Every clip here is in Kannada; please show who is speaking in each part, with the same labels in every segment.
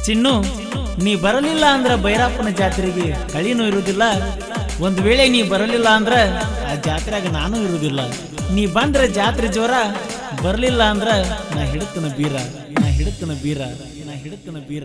Speaker 1: ಚಿನ್ನು ನೀ ಬರಲಿಲ್ಲ ಅಂದ್ರ ಭೈರಪ್ಪನ ಜಾತ್ರೆಗೆ ಕಳಿನೂ ಇರುವುದಿಲ್ಲ ಒಂದು ವೇಳೆ ನೀ ಬರಲಿಲ್ಲ ಅಂದ್ರ ಆ ಜಾತ್ರೆಯಾಗ ನಾನು ಇರುವುದಿಲ್ಲ ನೀ ಬಂದ್ರ ಜಾತ್ರೆ ಜೋರ ಬರಲಿಲ್ಲ ಅಂದ್ರ ನಾ ಹಿಡುತ್ತನ ಬೀರ ನಾ ಹಿಡುತ್ತನ ಬೀರ ನಾ ಹಿಡುತ್ತನ ಬೀರ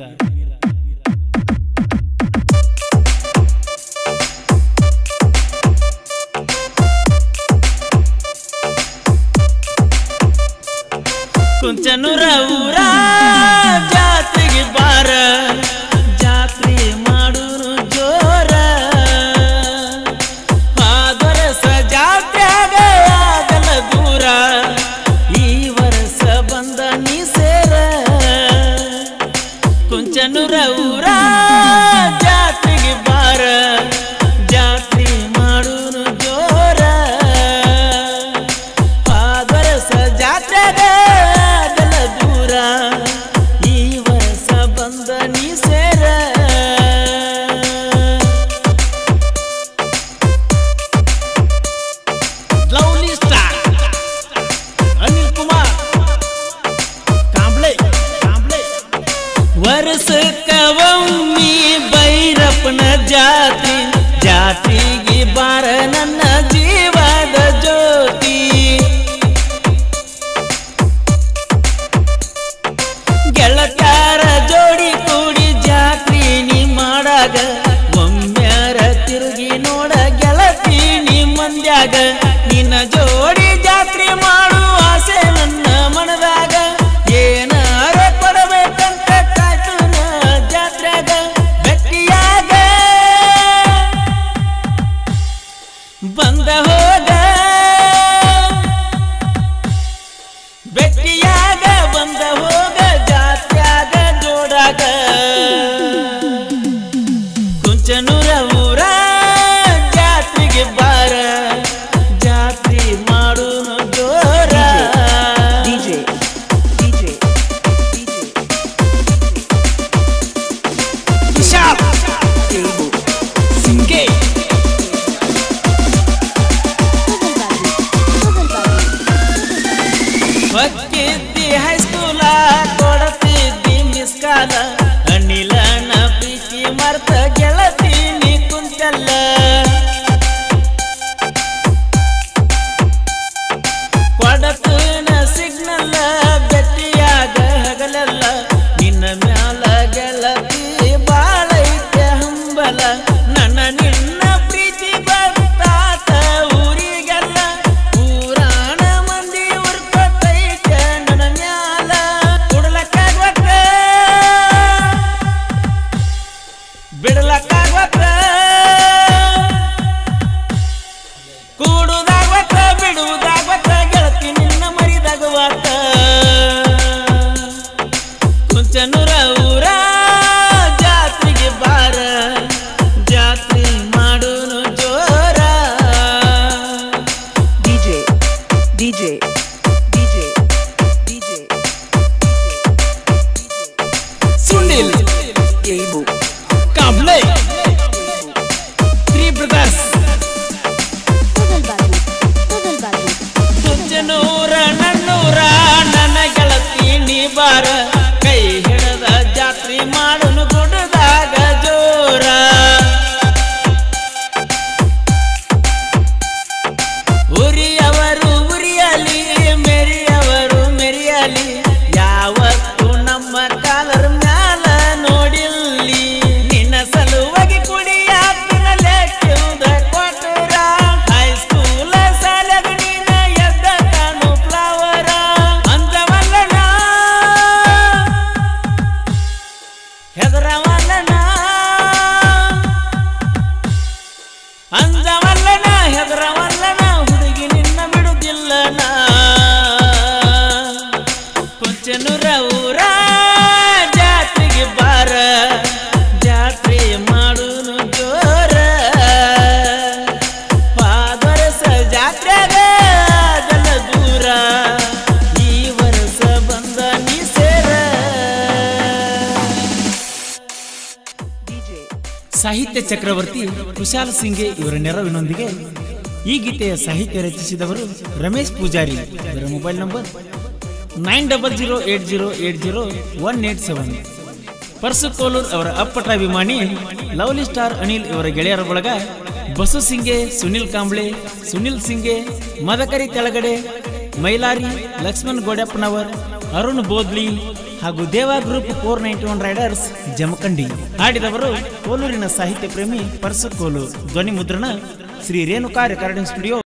Speaker 1: ಕುಂಚನೂರ ಊರ ಜಾತ್ರೆಗೆ ಬಾರ ಜಾತ್ರೆ ಮಾಡುನು ಜೋರ ಆದರಸ ಜಾತ್ರೆಗ ಆಗಲ ದೂರ ಈ ವರ್ಷ ಬಂದ ನೀ ಸೇರ ಕುಂಚನೂರ ಊರ ಜಾತ್ರೆಗೆ ಬಾರ ಜಾತ್ರೆ ಮಾಡುನು ಜೋರ ಆದರಸ ಜಾತ್ರೆಗ ಆಗಲ ದೂರ ಈ ವರ್ಷ ಬಂದ ನೀ ಸೇರ ಲವ್ಲಿ ಸ್ಟಾರ್ ಅನಿಲ್ ಕುಮಾರ್ ಕಾಂಬ್ಳೆ ಕಾಂಬ್ಳೆ ವರ್ಷಕ್ಕ ಒಮ್ಮಿ ಭೈರಪ್ಪನ ಜಾತಿ ಜಾತಿಗೆ ಬಾರ ನನ್ನ ಜೀವದ ಜ್ಯೋತಿ ಗೆಳತಾರ ಜೋಡಿ ಕೂಡಿ ಜಾತ್ರಿ ನೀ ಮಾಡಾಗ ಒಮ್ಮ್ಯಾರ ತಿರುಗಿ ನೋಡ ಗೆಳತಿ ನೀ ಮಂದ್ಯಾಗ ನಿನ್ನ ಜೋಡಿ ಜಾತ್ರೆ ಮಾಡು ಆಸೆ ನನ್ನ ಮನದಾಗ ಏನಾರ ಕೊಡಬೇಕಂತ ಕಾಯ್ತು ನಾ ಜಾತ್ರೆಗ ಗಟ್ಟಿಯಾಗ ಬಂದ ಹೋಗ ಬೆಟ್ಟಿಯಾಗ ಬಂದ ಹೋಗ ಜಾತ್ಯಾಗ ಜೋಡಾಗ ಕುಂಚನೂರ ಊರ ಜಾತ್ರೆಗೆ ಬಾರ ಜಾತ್ರೆ ಮಾಡುನು ಜೋರ
Speaker 2: DJ, DJ, DJ,
Speaker 1: Vishal
Speaker 2: Table,
Speaker 1: ಸಿಂಗೆ ಹೊಕ್ಕಿದ್ದಿ ಹೈಸ್ಕೂಲ ಕೊಡತಿದ್ದಿ ಮಿಸ್ಕಾಲ ಅನಿಲನ ಪ್ರೀತಿ ಮರ್ತ ಗೆಳತಿ ನೀ ಕುಂತಲ್ಲ ಕೊಡತನ ಸಿಗ್ನಲ್ಲ ಬೆಟ್ಟಿಯಾಗ ಹಗಲೆಲ್ಲ ನಿನ್ನ ಮ್ಯಾಲ ಗೆಳತಿ ಬಾಳೈತೆ ಹಂಬಲ ನನ್ನ ನಿನ್ನ ಪ್ರೀತಿ ಬರ್ತಾತ ಊರಿಗೆಲ್ಲ ಊರಾಣ ಮಂದಿ ಉರ್ಕೊತೈತೆ ನನ್ನ ಮ್ಯಾಲ ಕುಡ್ಲಕ್ಕಾಗ್ವಕ್ಕ ಬಿಡ್ಲಕ್ಕಾಗ್ವಕ್ಕ ಕೂಡುದಾಗ್ವತ್ತ ಬಿಡುವುದಾಗ್ವತ್ತ ಗೆಳತಿ ನಿನ್ನ ಮರಿದಾಗುವತ್ತ ಕುಂಚನೂರ ಊರ ಜಾತ್ರೆಗೆ ಬಾರ ಜಾತ್ರೆ ಮಾಡುನು ಜೋರ
Speaker 2: DJ, DJ, DJ, DJ,
Speaker 1: ಸುಂಡಿಲ್
Speaker 2: Table,
Speaker 1: ಕಾಬ್ಲೆ ತ್ರೀ ಬ್ರದರ್ಸ್ ಕುಂಚನೂರ ನನ್ನೂರ ನನ್ನ ಗೆಳತಿ ನೀ ಬಾರ ಕೈ ಹಿಡದ ಜಾತ್ರೆ ಮಾಡುನು ಗುಡ್ಡದಾಗ ಜೋರ ಉರಿಯವರು ಉರಿಯಲಿ ಮೆರಿಯವರು ಮೆರಿಯಲಿ ಯಾವತ್ತು ನಮ್ಮ ಕಾಲರ್ ಮ್ಯಾಲ ನೋಡಿಲ್ಲಿ ನಿನ್ನ ಸಲುವಾಗಿ ಕುಡಿಯಾಪಿನ ಲೆಕ್ಕದ ಕೊಟ್ಟರ ಹೈಸ್ಕೂಲ ಸಾಲಗ ನೀನ ಎದ್ದ ಕಾಣು ಫ್ಲವರ ಅಂದವಲ್ಲನ ಹೆದರವಲ್ಲನ ಅಂಜವಲ್ಲನ ಹೆದರವಲ್ಲನ ಹುಡುಗಿ ನಿನ್ನ ಬಿಡುದಿಲ್ಲನ ಕೊಂಚನೂರ ಊರ ಜಾತ್ರೆಗೆ ಬಾರ ಜಾತ್ರೆ ಮಾಡುನು ಜೋರ ಪಾದರಸ ಜಾತ್ರೆಗ ಅದಲ್ಲ ದೂರ ಈ ವರ್ಷ ಬಂದ ನೀ ಸೇರ
Speaker 2: DJ,
Speaker 1: ಸಾಹಿತ್ಯ ಚಕ್ರವರ್ತಿ ಕುಶಾಲ್ ಸಿಂಗೆ ಇವರ ನೆರವಿನೊಂದಿಗೆ ಈ ಗೀತೆಯ ಸಾಹಿತ್ಯ ರಚಿಸಿದವರು ರಮೇಶ್ ಪೂಜಾರಿ ಇವರ mobile number nine double zero eight zero eight zero one eight seven Parsu Kolur ಅವರ ಅಪ್ಪಟ ಅಭಿಮಾನಿ ಲವ್ಲಿ ಸ್ಟಾರ್ ಅನಿಲ್ ಇವರ ಗೆಳೆಯರ ಬಳಗ ಬಸು ಸಿಂಗೆ ಸುನಿಲ್ ಕಾಂಬ್ಳೆ ಸುನಿಲ್ ಸಿಂಗೆ ಮದಕರಿ ತೆಳಗಡೆ ಮೈಲಾರಿ ಲಕ್ಷ್ಮಣ್ ಗೋಡ್ಯಪ್ಪನವರ್ ಅರುಣ್ ಬೋದ್ಲಿ ಹಾಗೂ Deva group four ninety one riders Jamkhandi ಹಾಡಿದವರು ಕೋಲೂರಿನ ಸಾಹಿತ್ಯ ಪ್ರೇಮಿ ಪರ್ಸು ಕೋಲೂರ್ ಧ್ವನಿ ಮುದ್ರಣ ಶ್ರೀ ರೇಣುಕಾ ರೆಕಾರ್ಡಿಂಗ್ ಸ್ಟುಡಿಯೋ